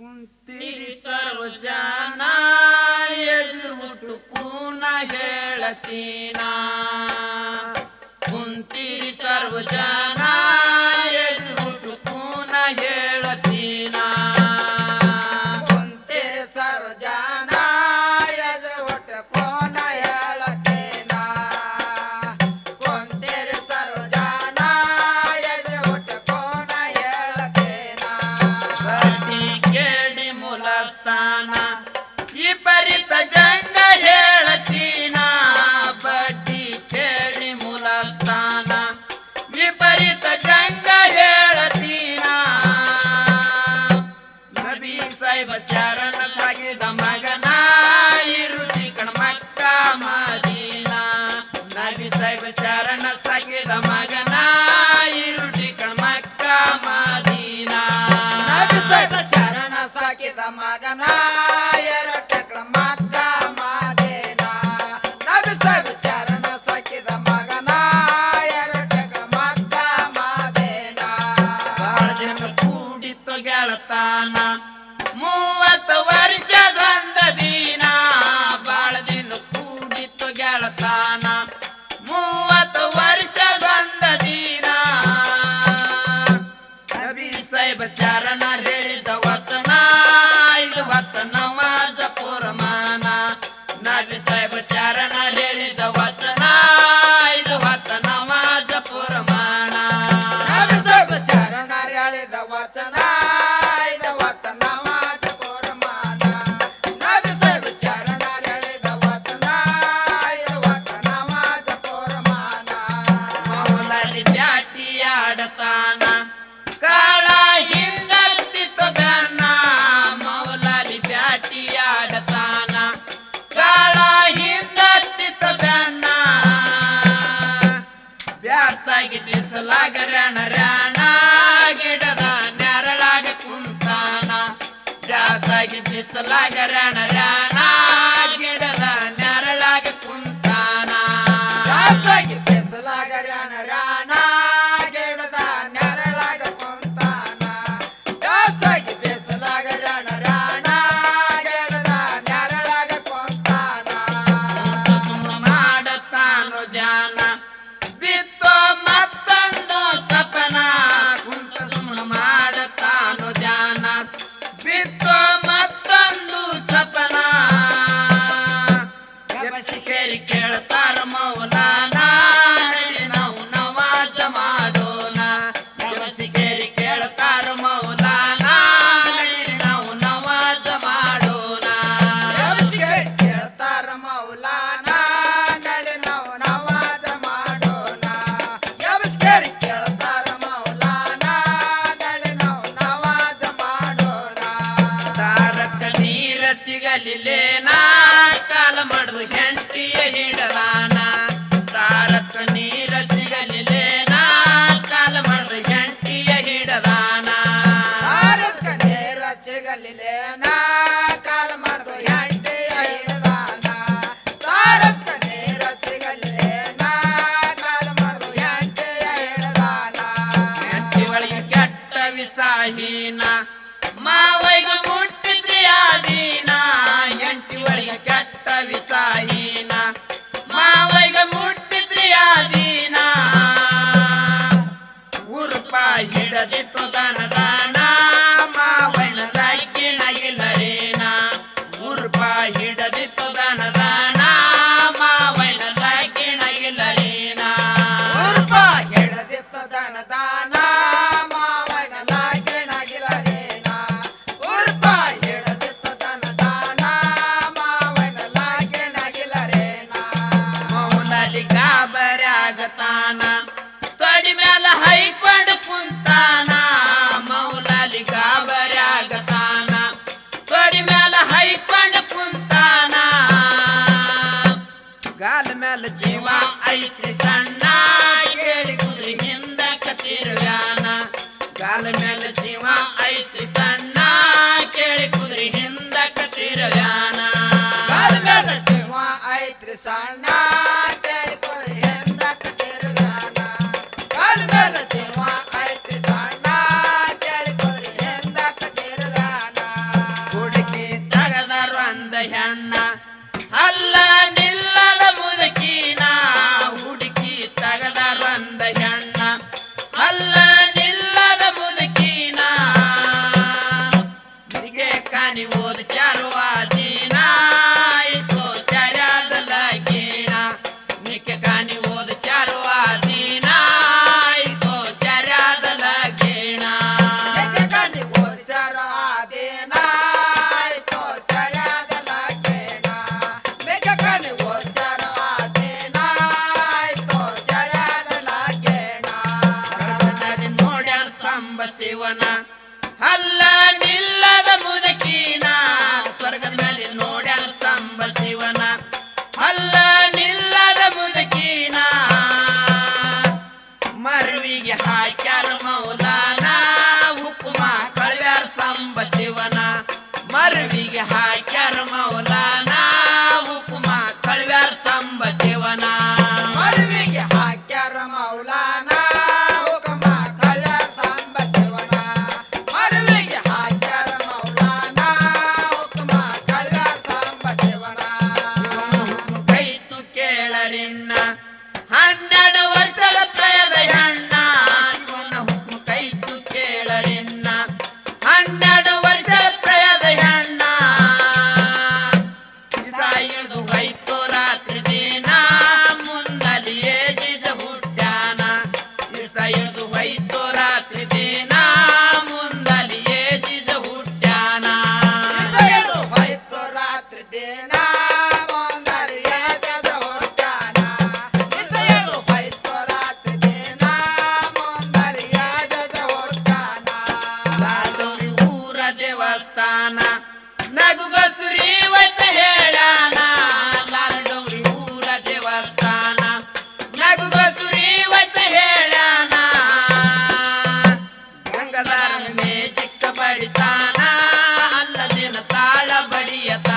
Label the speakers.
Speaker 1: ಕುಂತಿರಿ ಸರ್ವ ಜನ ಎದುರು ಹುಟ್ಟು ಕೂನ ಹೇಳತೀನ ಕುಂತಿರಿ ಸರ್ವ ಜನ ಎದುರು ಹುಟ್ಟು ಕೂನ ಹೇಳತೀನ
Speaker 2: ಕುಂತಿರಿ ಸರ್ವ ಜನ ಎದುರು ಹುಟ್ಟು ಕೂನ ಹೇಳತೀನ ಕುಂತಿರಿ ಸರ್ವ ಜನ ಎದುರು ಹುಟ್ಟು ಕೂನ ಹೇಳತೀನ
Speaker 1: ಬಡ್ಡಿ ಕೇಳಿ ಮೂಲಸ್ಥಾನ ವಿಪರೀತ ಜಂಗ ಹೇಳತೀನ ಬಡ್ಡಿ ಕೇಳಿ ಮೂಲಸ್ಥಾನ ವಿಪರೀತ ಜಂಗ ಹೇಳತೀನ ನಬಿ ಸಾಹಿಬ ಶರಣ ಸಾಗಿದ ಮಗನ ಇರುಟಿ ಕಣ್ಮಕ್ಕ ಮದೀನ ನಬಿ ಸಾಹಿಬ ಶರಣ ಸಾಗಿದ ಮಗನ ಇರುಟಿ ಕಣ್ಮಕ್ಕ ಮದೀನ
Speaker 2: ನಬಿ ಸಾಹಿಬ ಶರಣ ಸಾಕಿದ ಮಗನ ಎರಟಕ್ಳ ಮಕ್ಕ ಮಾದೇನ ನಬಿ ಸಾಹಿಬ ಶರಣ ಸಾಕಿದ ಮಗನ ಎರಟಕ್ಳ ಮಕ್ಕ ಮಾದೇನ
Speaker 1: ಬಾಳ ಜನ ಕೂಡಿತ್ತು ಗೆಳತಾನ ಮೂವತ್ತು ವರ್ಷದೊಂದ ದಿನ ಬಾಳ ದಿನ ಕೂಡಿತ್ತು ಗೆಳತಾನ ಮೂವತ್ತು ವರ್ಷದೊಂದ ದಿನ ನಬಿ ಸಾಹಿಬ ಶರಣ ಹೇಳಿದ ವತನ ಇದು ವತನ ವಾಜಪುರಮಾನ ನಬಿ ಸಾಹಿಬ ಶರಣ ಹೇಳಿದ ವಚನ ಇದು ವತನ ವಾಜಪುರಮಾನ
Speaker 2: ನಬಿ ಸಾಹಿಬ ಶರಣ ಹೇಳಿದ ವಚನ ಇದ ವತನ ವಾಚ ಪುರಮಾನ ನಬಿ ಸಾಹಿಬ ಶರಣ ಹೇಳಿದ ವಚನ ಇದ ವತನ ವಾಚ ಪುರಮಾನ
Speaker 1: ಮೌಲಲಿ ಬ್ಯಾಟಿ ಆಡತಾನ ಕಾಳ ಹಿಂದರ್ತಿತ್ತು ಬೆನ್ನ ಮೌಲಲಿ ಬ್ಯಾಟಿ ಆಡತಾನ ಕಾಳ ಹಿಂದರ್ತಿತ್ತು ಬೆನ್ನ ಬ್ಯಾಸಾಗಿ ಬಿಸಲಾಗ ರಣ ರಣ ಗಿಡದ ನೆರಳಾಗ ಕುಂತಾನ ಬ್ಯಾಸಾಗಿ ಬಿಸಲಾಗ ರಣ ರಣ ಗಿಡದ ನೆರಳಾಗ ಕುಂತಾನ
Speaker 2: ಜಾಸ್ತಿ ಬಿಸಲಾಗ ರಾಣ ರಾಣ ಗಿಡದ ನೆರಳಾಗ ಕುಂತಾನ ಜಾಸ್ತಿ ಬಿಸಲಾಗ ರಾಣ ರಾಣ ಗಿಡದ ನೆರಳಾಗ ಕುಂತಾನ
Speaker 1: ಸುಮ್ಮ ಮಾಡತಾನು ಧ್ಯಾನ ಬಿತ್ತೋ ಮತ್ತೊಂದು ಸಪನ ಕುಂತ ಸುಮ್ಮನ ಮಾಡತಾನು ಧ್ಯಾನ ಬಿತ್ತೋ ಮತ್ತೊಂದು ಸಪನ ಗಮಸಿಕೇರಿ ಕೇಳ್ತಾರ ಮೌಲಾನ ನಡಿ ನಾವು ನವಾಜ ಮಾಡೋಣ ಗಮಸಿಕೇರಿ ಕೇಳ್ತಾರ ಮೌಲಾನ ನಡಿ ನಾವು ನವಾಜ ಮಾಡೋಣ
Speaker 2: ಎಬ್ಸ್ಕೇರಿ ಕೇಳ್ತಾರ ಮೌಲಾನ ನಡಿ ನಾವು ನವಾಜ ಮಾಡೋಣ ಎಬ್ಸ್ಕೇರಿ ಕೇಳ್ತಾರ ಮೌಲಾನ ನಡಿ ನಾವು ನವಾಜ ಮಾಡೋಣ
Speaker 1: ತಾರಕ ನೀರ ಸಿಗಲಿಲ್ಲೇನ ಕಾಲ ಮಡ್ದು ಹೆಂಟಿಯ ಹಿಡದಾನ ತಾರಕ ನೀರ ಸಿಗಲಿಲ್ಲೇನ ಕಾಲ ಮಡ್ದು ಹೆಂಟಿಯ ಹಿಡದಾನ
Speaker 2: ಭಾರತ ನೇರ ಸಿಗಲಿಲ್ಲೇನ ಕಾಲ ಮಾಡ್ದು ಹೆಂಟಿಯ ಹಿಡ್ದಾನ ಭಾರತ ನೇರ ಸಿಗಲಿಲ್ಲೇನ ಕಾಲ ಮಾಡ್ದು ಹೆಂಟಿಯ ಹಿಡ್ದಾನ
Speaker 1: ಹೆಂಟಿ ಒಳಗೆ ಕೆಟ್ಟ ವಿಸಾಹೀನ ಮಾವೈಗ ಮುಟ್ಟಿದ್ರಿ ಆದೀನ ಹೆಂಟಿ ಒಳಗೆ ಕೆಟ್ಟ ವಿಸಾಹೀನ ಮಾವೈಗ ಮುಟ್ಟಿದ್ರಿ ಆದೀನ ಉರುಪ ಹಿಡದಿತ್ತು ದನ ದಾನ ಮಾವೈನ ಲಕ್ಕಿಣಗಿಲ್ಲರೇನ ಉರುಪ ಹಿಡದಿತ್ತು ದನ ದಾನ ಮಾವೈನ ಲಕ್ಕಿಣಗಿಲ್ಲರೇನ
Speaker 2: ಉರ್ಪ ಹಿಡದಿತ್ತ ದನ ದಾನ ಮಾವನ ಲಾಗಿಣಗಿಲರೇನ ಉರ್ಪ ಹಿಡದಿತ್ತ ದನ ದಾನ ಮಾವನ ಲಾಗಿಣಗಿಲರೇನ
Speaker 1: ಮೌಲಲಿ ಗಾಬರಾಗತಾನ ತೊಡಿ ಮ್ಯಾಲ ಹೈಕೊಂಡು ಕುಂತಾನ ಮೌಲಲಿ ಗಾಬರಾಗತಾನ ತೊಡಿ ಮ್ಯಾಲ ಹೈಕೊಂಡು ಕುಂತಾನ ಗಾಲ ಮ್ಯಾಲ ಜೀವ ಐತ್ರಿ ಸಣ್ಣ ಕೇಳಿ ಕುದ್ರಿ ಹಿಂದ ಕತ್ತಿರುವ್ಯಾನ ಗಾಲ ಮ್ಯಾಲ ಜೀವ ಐತ್ರಿ ಸಣ್ಣ ಕೇಳಿ ಕುದ್ರಿ ಹಿಂದ ಕತ್ತಿರುವ್ಯಾನ
Speaker 2: ಕಾಲ ಮೇಲೆ ಜೀವ ಐತ್ರಿ ಸಣ್ಣ ಕೇಳಿಕೊರಿ ಹಿಂದಕ್ಕ ತಿರುಗಾನ ಕಾಲ ಮೇಲೆ ಜೀವ ಐತ್ರಿ ಸಣ್ಣ ಕೇಳಿಕೊರಿ ಹಿಂದಕ್ಕ ತಿರುಗಾನ
Speaker 1: ಅಲ್ಲ ನಿಲ್ಲದ ಮುದಕಿನ ಸ್ವರ್ಗದ ಮೇಲೆ ನೋಡ್ಯಾನ ಸಂಬ ಶಿವನ ಅಲ್ಲ ನಿಲ್ಲದ ಮುದಕಿನ ಮರುವಿಗೆ ಹಾಕ್ಯಾರ ಮೌಲಾನ ಹುಕುಮ ಕಳ್ವ್ಯಾರ ಸಂಬ ಶಿವನ ಮರುವಿಗೆ ಹಾಕ್ಯಾರ ಮೌಲಾನ ಹುಕುಮ ಕಳ್ವ್ಯಾರ ಸಂಬ ಶಿವನ
Speaker 2: ಮರುವಿಗೆ ಹಾಕ್ಯಾರ ಮೌಲಾನ ಹುಕಮ ಕಳ್ಳ ಸಾಂಬ ಶಿವನ ಮರುವಿಗೆ ಹಾಕ್ಯಾರ ಮೌಲಾನ ಹುಕಮ ಕಳ್ಳ ಸಾಂಬ ಶಿವನ
Speaker 1: ಕೈತು ಕೇಳರಿನ್ನ ಹನ್ನೆರಡು ವರ್ಷದ ಪ್ರಯದ ಹೆಣ್ಣ ಶಿವನ ಹುಕ್ಕು ಕೈತು ಕೇಳರಿನ್ನ ಹನ್ನೆರಡು ವರ್ಷದ ಪ್ರಯದ ಹೆಣ್ಣ ದಿಸ ಇಳಿದು ಹೋಯ್ತು ರಾತ್ರಿ ದಿನ ಮುಂದಲಿಯೇ ಜಿಜ ಹುಟ್ಟ್ಯಾನ ದಿಸ ಇಳಿದು ಹೋಯ್ತು ರಾತ್ರಿ ದಿನ ಮುಂದಲಿಯೇ ಜಿಜ ಹುಟ್ಟ್ಯಾನ
Speaker 2: ಇದು ಹೋಯ್ತು ರಾತ್ರಿ ದಿನ ಒಂದರಿಯ ಜಗ ಹೊರಟಾನ ಇದು ಹೋಯ್ತು ರಾತ್ರಿ ದಿನ ಒಂದರಿಯ ಜಗ ಹೊರಟಾನ
Speaker 1: ಲಾಡೋರಿ ಊರ ದೇವಸ್ಥಾನ ನಗುಗಸುರಿ ವೈತ ಹೇಳ್ಯಾನ ಲಾಡೋರಿ ಊರ ದೇವಸ್ಥಾನ ನಗುಗಸುರಿ ವೈತ ಹೇಳ್ಯಾನ ಗಂಗದಾರ ಮೇ ಚಿಕ್ಕ ಬಡಿತಾನ ಅಲ್ಲದಿನ ತಾಳ ಬಡಿಯತ